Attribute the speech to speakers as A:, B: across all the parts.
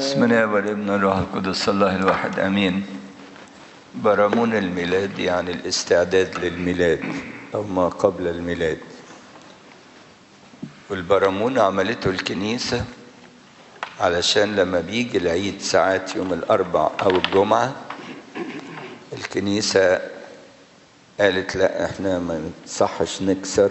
A: بسم الله والابن والروح القدس الله الواحد امين برامون الميلاد يعني الاستعداد للميلاد او ما قبل الميلاد والبرامون عملته الكنيسة علشان لما بيجي العيد ساعات يوم الأربع أو الجمعة الكنيسة قالت لا احنا ما نصحش نكسر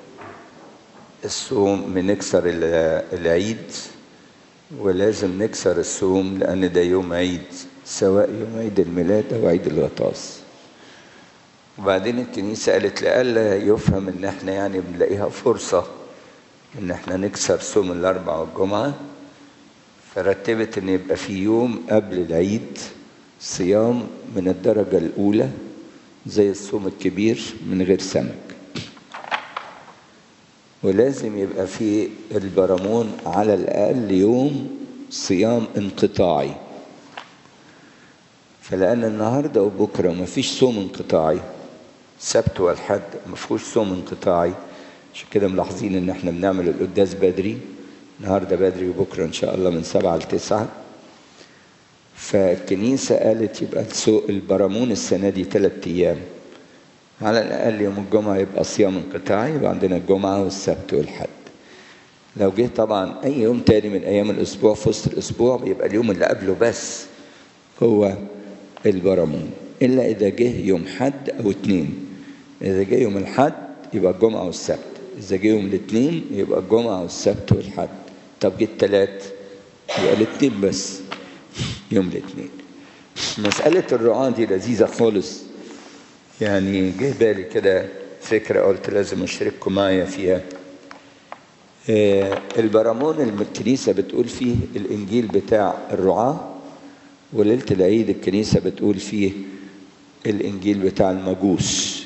A: الصوم بنكسر العيد ولازم نكسر الصوم لأن ده يوم عيد سواء يوم عيد الميلاد أو عيد الغطاس وبعدين الكنيسة قالت لألا يفهم إن إحنا يعني بنلاقيها فرصة إن إحنا نكسر صوم الأربعاء والجمعة فرتبت إن يبقى في يوم قبل العيد صيام من الدرجة الأولى زي الصوم الكبير من غير سمك ولازم يبقى في البرامون على الأقل يوم صيام انقطاعي فلأن النهاردة وبكرة ما فيش صوم انقطاعي السبت والحد ما فيهوش صوم انقطاعي عشان كده ملاحظين ان احنا بنعمل القداس بدري النهارده بدري وبكره ان شاء الله من سبعة لتسعة فالكنيسة قالت يبقى البرامون السنة دي ثلاث أيام على الأقل يوم الجمعة يبقى صيام انقطاعي يبقى عندنا الجمعة والسبت والحد لو جه طبعا أي يوم تاني من أيام الأسبوع في وسط الأسبوع بيبقى اليوم اللي قبله بس هو البرامون إلا إذا جه يوم حد أو اتنين إذا جه يوم الحد يبقى الجمعة والسبت إذا جه يوم الاثنين يبقى الجمعة والسبت والحد طب جه التلات يبقى الاثنين بس يوم الاثنين مسألة الرعاة دي لذيذة خالص يعني جه بالي كده فكرة قلت لازم أشارككم معايا فيها البرامون اللي الكنيسة بتقول فيه الإنجيل بتاع الرعاة وليلة العيد الكنيسة بتقول فيه الإنجيل بتاع المجوس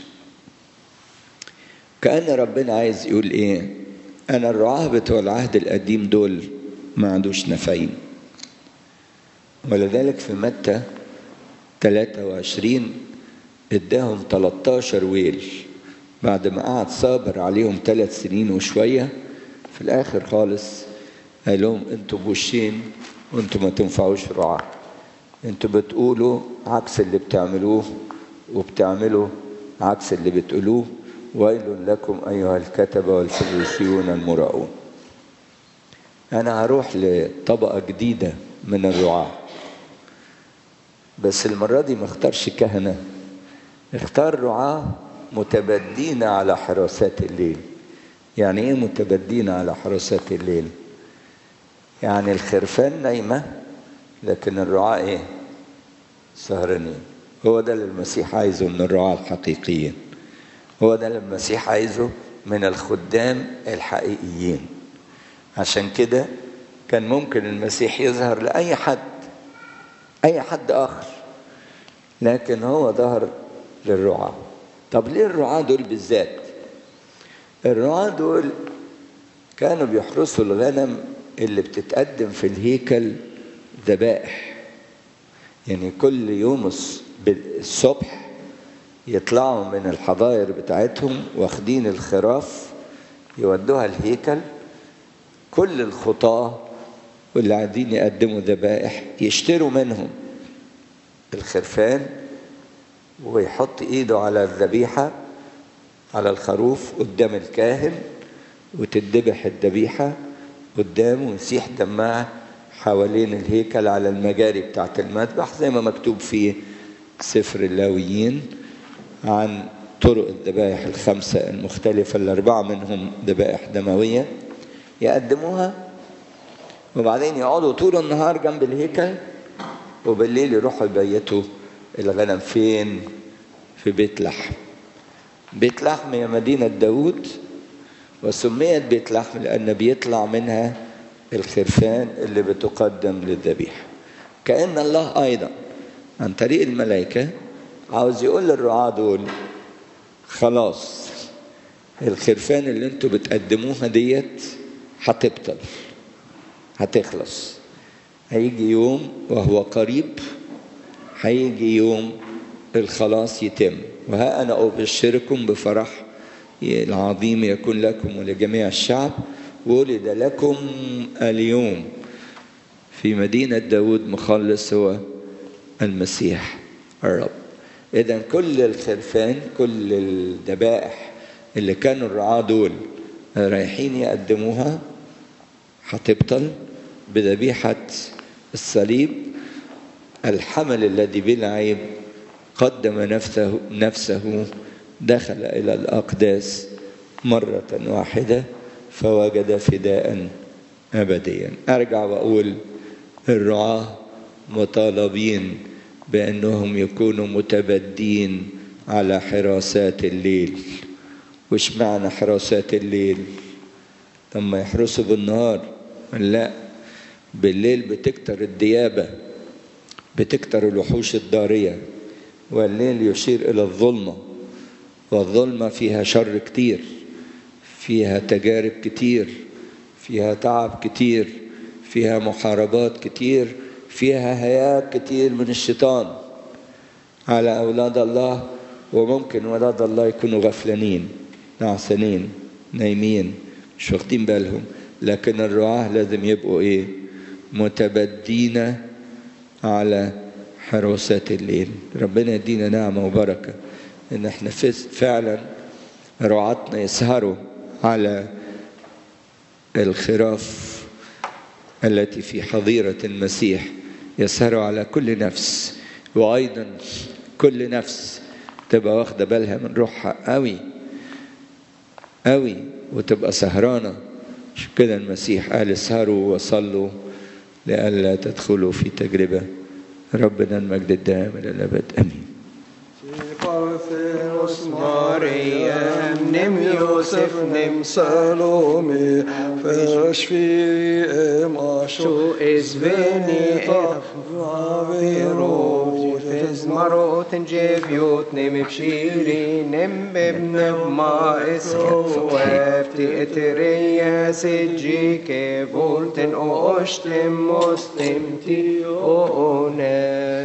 A: كأن ربنا عايز يقول إيه أنا الرعاة بتوع العهد القديم دول ما عندوش نفعين ولذلك في متى 23 اداهم 13 ويل بعد ما قعد صابر عليهم ثلاث سنين وشوية في الآخر خالص قال لهم انتوا بوشين وانتوا ما تنفعوش رعاة انتوا بتقولوا عكس اللي بتعملوه وبتعملوا عكس اللي بتقولوه ويل لكم أيها الكتبة والفريسيون المراؤون أنا هروح لطبقة جديدة من الرعاة بس المرة دي ما اختارش كهنة اختار رعاة متبدين على حراسات الليل يعني ايه متبدين على حراسات الليل يعني الخرفان نايمة لكن الرعاة ايه سهرانين هو ده اللي المسيح عايزه من الرعاة الحقيقيين هو ده اللي المسيح عايزه من الخدام الحقيقيين عشان كده كان ممكن المسيح يظهر لأي حد أي حد آخر لكن هو ظهر للرعاة طب ليه الرعاة دول بالذات الرعاة دول كانوا بيحرسوا الغنم اللي بتتقدم في الهيكل ذبائح يعني كل يوم الصبح يطلعوا من الحظاير بتاعتهم واخدين الخراف يودوها الهيكل كل الخطاة واللي عايزين يقدموا ذبائح يشتروا منهم الخرفان ويحط ايده على الذبيحة على الخروف قدام الكاهن وتدبح الذبيحة قدامه ويسيح دمها حوالين الهيكل على المجاري بتاعت المذبح زي ما مكتوب في سفر اللاويين عن طرق الذبائح الخمسة المختلفة الأربعة منهم ذبائح دموية يقدموها وبعدين يقعدوا طول النهار جنب الهيكل وبالليل يروحوا يبيتوا الغنم فين في بيت لحم بيت لحم هي مدينة داود وسميت بيت لحم لأن بيطلع منها الخرفان اللي بتقدم للذبيحة كأن الله أيضا عن طريق الملائكة عاوز يقول للرعاة دول خلاص الخرفان اللي انتوا بتقدموها ديت هتبطل هتخلص هيجي يوم وهو قريب هيجي يوم الخلاص يتم وها أنا أبشركم بفرح العظيم يكون لكم ولجميع الشعب ولد لكم اليوم في مدينة داود مخلص هو المسيح الرب إذا كل الخرفان كل الذبائح اللي كانوا الرعاة دول رايحين يقدموها هتبطل بذبيحة الصليب الحمل الذي بلا عيب قدم نفسه نفسه دخل إلى الأقداس مرة واحدة فوجد فداء أبديا أرجع وأقول الرعاة مطالبين بأنهم يكونوا متبدين على حراسات الليل وش معنى حراسات الليل لما يحرسوا بالنهار لا بالليل بتكتر الديابة بتكتر الوحوش الضارية والليل يشير إلى الظلمة والظلمة فيها شر كتير فيها تجارب كتير فيها تعب كتير فيها محاربات كتير فيها هياك كتير من الشيطان على أولاد الله وممكن ولاد الله يكونوا غفلانين نعسانين نايمين مش واخدين بالهم لكن الرعاة لازم يبقوا ايه متبدين على حراسات الليل ربنا يدينا نعمة وبركة ان احنا فعلا رعاتنا يسهروا على الخراف التي في حظيرة المسيح يسهروا على كل نفس وأيضا كل نفس تبقى واخدة بالها من روحها قوي قوي وتبقى سهرانة عشان كده المسيح قال اسهروا وصلوا لئلا تدخلوا في تجربة ربنا المجد الدائم إلى الأبد آمين
B: Parthenos Maria, nem Josef, nem Salome, verschwie Mascho,
C: شو إزبني أفضل فز مرات جيبيوت نم بشيري نم بابن ما اسكت وفتي اتريا سجيك بولتن او اشتم مستمتي او